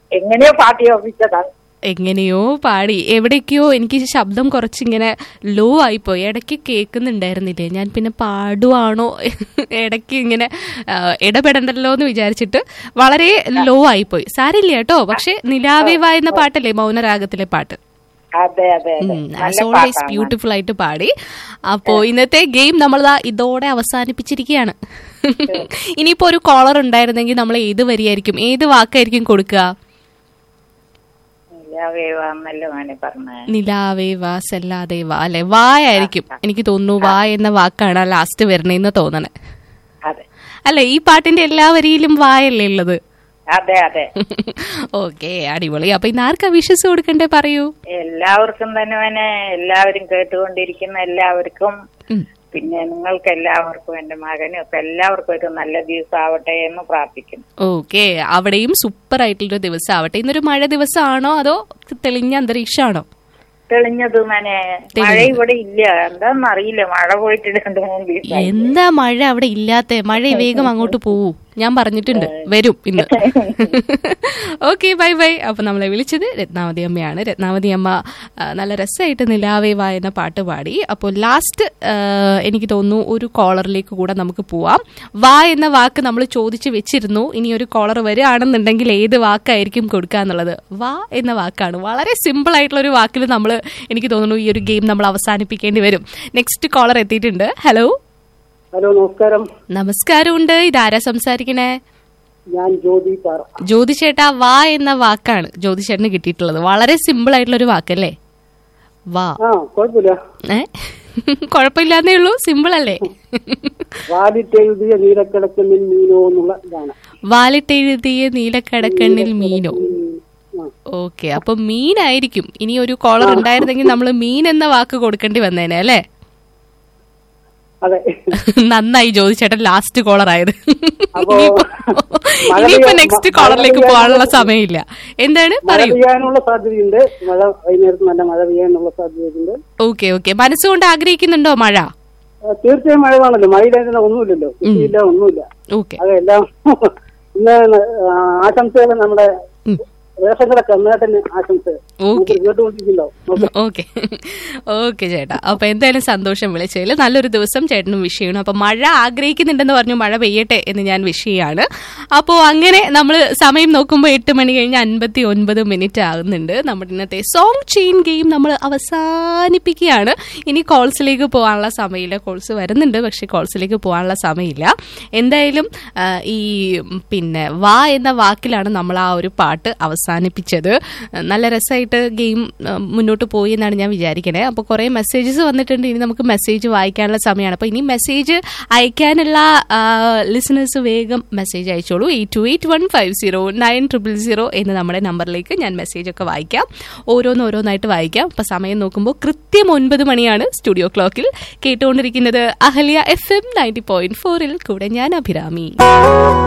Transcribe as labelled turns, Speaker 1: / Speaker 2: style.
Speaker 1: എങ്ങനെയോ പാട്ടി ഒപ്പിച്ചതാണ്
Speaker 2: എങ്ങനെയോ പാടി എവിടേക്കോ എനിക്ക് ശബ്ദം കുറച്ചിങ്ങനെ ലോ ആയിപ്പോയി ഇടയ്ക്ക് കേൾക്കുന്നുണ്ടായിരുന്നില്ലേ ഞാൻ പിന്നെ പാടുവാണോ ഇടയ്ക്ക് ഇങ്ങനെ ആ, ഇടപെടണ്ടല്ലോ എന്ന് വിചാരിച്ചിട്ട് വളരെ ലോ ആയിപ്പോയി സാരില്ല കേട്ടോ പക്ഷെ നിലാവേ വായുന്ന പാട്ടല്ലേ മൗനരാഗത്തിലെ പാട്ട്
Speaker 1: അതെ അതെ അതെ
Speaker 2: ആസ്
Speaker 1: നല്ല
Speaker 2: ഓൾവേസ്
Speaker 1: പാട്ടാണ്
Speaker 2: ബ്യൂട്ടിഫുൾ ആയിട്ട് പാടി അപ്പോ ഇന്നത്തെ ഗെയിം നമ്മൾ ഇതോടെ അവസാനിപ്പിച്ചിരിക്കുകയാണ് ഇനിയിപ്പോ ഒരു കോളർ ഉണ്ടായിരുന്നെങ്കിൽ നമ്മൾ ഏത് വരിയായിരിക്കും ഏത് വാക്കായിരിക്കും കൊടുക്കുക
Speaker 1: ഇല്ലാവേവാന്നല്ലോ മോനെ പറഞ്ഞേ
Speaker 2: നിലാവേ വാ സെല്ലാതെ വാ അല്ലെ വായായിരിക്കും എനിക്ക് തോന്നുന്നു വാ എന്ന വാക്കാണ് ലാസ്റ്റ് വരണേന്ന് തോന്നണേ
Speaker 1: അതെ
Speaker 2: അല്ലെ ഈ പാട്ടിന്റെ എല്ലാ വരിയിലും വായല്ലേ ഉള്ളത്
Speaker 1: അതെ അതെ
Speaker 2: ഓക്കെ അടിപൊളി അപ്പൊ ഇന്ന് ആർക്കാ വിഷസ് കൊടുക്കണ്ടേ പറയൂ
Speaker 1: എല്ലാവർക്കും തന്നെ മോനെ എല്ലാവരും കേട്ടുകൊണ്ടിരിക്കുന്ന എല്ലാവർക്കും
Speaker 2: ഉം.
Speaker 1: പിന്നെ നിങ്ങൾക്ക് എല്ലാവർക്കും എന്റെ മകനും ഒക്കെ എല്ലാവർക്കും ഒരു നല്ല ദിവസം ആവട്ടെ എന്ന് പ്രാർത്ഥിക്കുന്നു
Speaker 2: ഓക്കെ അവിടെയും സൂപ്പർ ആയിട്ടുള്ളൊരു ദിവസം ആവട്ടെ ഇന്നൊരു മഴ ദിവസമാണോ അതോ തെളിഞ്ഞ അന്തരീക്ഷമാണോ
Speaker 1: തെളിഞ്ഞത് മനെ മഴ ഇവിടെ ഇല്ല എന്താന്ന് അറിയില്ല മഴ പോയിട്ട് രണ്ടു മൂന്ന് ദിവസം
Speaker 2: എന്താ മഴ അവിടെ ഇല്ലാത്ത മഴ വേഗം അങ്ങോട്ട് പോവൂ ഞാൻ പറഞ്ഞിട്ടുണ്ട് വരും ഇന്ന് ഓക്കെ ബൈ ബൈ അപ്പൊ നമ്മളെ വിളിച്ചത് രത്നാവതി അമ്മയാണ് രത്നാവതി അമ്മ ആ, നല്ല രസമായിട്ട് നിലാവേ വാ എന്ന പാട്ട് പാടി അപ്പോൾ ലാസ്റ്റ് എനിക്ക് തോന്നുന്നു ഒരു കോളറിലേക്ക് കൂടെ നമുക്ക് പോവാം വാ എന്ന വാക്ക് നമ്മൾ ചോദിച്ചു വെച്ചിരുന്നു ഇനി ഒരു കോളർ വരികയാണെന്നുണ്ടെങ്കിൽ ഏത് വാക്കായിരിക്കും കൊടുക്കുക എന്നുള്ളത് വാ എന്ന വാക്കാണ് വളരെ സിമ്പിൾ ആയിട്ടുള്ള ഒരു വാക്കിൽ നമ്മൾ എനിക്ക് തോന്നുന്നു ഈ ഒരു ഗെയിം നമ്മൾ അവസാനിപ്പിക്കേണ്ടി വരും നെക്സ്റ്റ് കോളർ എത്തിയിട്ടുണ്ട് ഹലോ
Speaker 3: ഹലോ നമസ്കാരം
Speaker 2: നമസ്കാരമുണ്ട് ഇതാരാ സംസാരിക്കണേ
Speaker 3: ഞാൻ ജ്യോതി പാറ
Speaker 2: ജ്യോതി ചേട്ടാ വാ എന്ന വാക്കാണ് ജ്യോതി ചേട്ടന് കിട്ടിയിട്ടുള്ളത് വളരെ സിമ്പിൾ ആയിട്ടുള്ള ഒരു വാക്കല്ലേ വാ
Speaker 3: ആ കുഴപ്പമില്ല
Speaker 2: ഏ കുഴപ്പമില്ലാന്നേ ഉള്ളൂ സിമ്പിൾ അല്ലേ
Speaker 3: വാലിട്ടെഴുതിയ നീലക്കിടക്കണ്ണിൽ മീനോ എന്നുള്ള ഇതാണ്
Speaker 2: വാലിട്ടെഴുതിയ നീലക്കടക്കണ്ണിൽ മീനോ
Speaker 3: ആ,
Speaker 2: ഓക്കെ അപ്പൊ മീനായിരിക്കും ഇനി ഒരു കോളർ ഉണ്ടായിരുന്നെങ്കിൽ നമ്മൾ മീൻ എന്ന വാക്ക് കൊടുക്കേണ്ടി വന്നേനെ അല്ലേ
Speaker 3: അതെ
Speaker 2: നന്നായി ജ്യോതി ചേട്ടൻ ലാസ്റ്റ് കോളർ ആയത്
Speaker 3: അപ്പോ
Speaker 2: ഇനിയിപ്പോ
Speaker 3: മഴ
Speaker 2: ഇനിയിപ്പോ
Speaker 3: പെയ്യാൻ-
Speaker 2: നെക്സ്റ്റ്
Speaker 3: മഴ
Speaker 2: കോളറിലേക്ക്
Speaker 3: പെയ്യാനുള്ള
Speaker 2: പോകാനുള്ള സമയമില്ല എന്താണ്
Speaker 3: മഴ
Speaker 2: പറയൂ
Speaker 3: പെയ്യാനുള്ള സാധ്യതയുണ്ട് മഴ വൈകുന്നേരത്ത് നല്ല മഴ പെയ്യാനുള്ള സാധ്യതയുണ്ട്
Speaker 2: ഓക്കെ ഓക്കെ മനസ്സുകൊണ്ട് ആഗ്രഹിക്കുന്നുണ്ടോ മഴ
Speaker 3: ആ, തീർച്ചയായും മഴ കാണല്ലോ മഴയില്ലാതെ ഒന്നുമില്ലല്ലോ കൃഷിയില്ല ഒന്നുമില്ല
Speaker 2: ഓക്കെ
Speaker 3: അതെല്ലാം ഇന്ന് ആ, ആശംസകൾ നമ്മുടെ വേഷങ്ങളെ കർണാടന് ആശംസകൾ
Speaker 2: ഓക്കെ
Speaker 3: കേട്ടുകൊണ്ടിരിക്കുന്നുണ്ടാവും
Speaker 2: ഓക്കെ ഓക്കെ ചേട്ടാ അപ്പൊ എന്തായാലും സന്തോഷം വിളിച്ചതിൽ നല്ലൊരു ദിവസം ചേട്ടനും വിഷ് ചെയ്യണം അപ്പൊ മഴ ആഗ്രഹിക്കുന്നുണ്ടെന്ന് പറഞ്ഞു മഴ പെയ്യട്ടെ എന്ന് ഞാൻ വിഷ് ചെയ്യാണ് അപ്പോൾ അങ്ങനെ നമ്മൾ സമയം നോക്കുമ്പോൾ എട്ട് മണി കഴിഞ്ഞ് അൻപത്തി ഒൻപത് മിനിറ്റ് ആകുന്നുണ്ട് നമ്മുടെ ഇന്നത്തെ സോങ് ചെയിൻ ഗെയിം നമ്മൾ അവസാനിപ്പിക്കുകയാണ് ഇനി കോൾസിലേക്ക് പോകാനുള്ള സമയമില്ല കോൾസ് വരുന്നുണ്ട് പക്ഷെ കോൾസിലേക്ക് പോകാനുള്ള സമയമില്ല എന്തായാലും ആ, ഈ ഉം, പിന്നെ വാ എന്ന വാക്കിലാണ് നമ്മൾ ആ ഒരു പാട്ട് അവസാനിപ്പിച്ചത് നല്ല രസമായിട്ട് ഗെയിം മുന്നോട്ട് പോയി എന്നാണ് ഞാൻ വിചാരിക്കണേ അപ്പോൾ കുറേ മെസ്സേജസ് വന്നിട്ടുണ്ട് ഇനി നമുക്ക് മെസ്സേജ് വായിക്കാനുള്ള സമയമാണ് അപ്പോൾ ഇനി മെസ്സേജ് അയക്കാനുള്ള ലിസണേഴ്സ് വേഗം മെസ്സേജ് അയച്ചോളൂ eight two eight one five zero nine triple zero എന്ന നമ്മുടെ നമ്പറിലേക്ക് ഞാൻ മെസ്സേജ് ഒക്കെ വായിക്കാം ഓരോന്ന് ഓരോന്നായിട്ട് വായിക്കാം അപ്പോൾ സമയം നോക്കുമ്പോൾ കൃത്യം ഒൻപത് മണിയാണ് സ്റ്റുഡിയോ ക്ലോക്കിൽ കേട്ടുകൊണ്ടിരിക്കുന്നത് Ahalya F M ninety point ഫോറിൽ കൂടെ ഞാൻ അഭിരാമി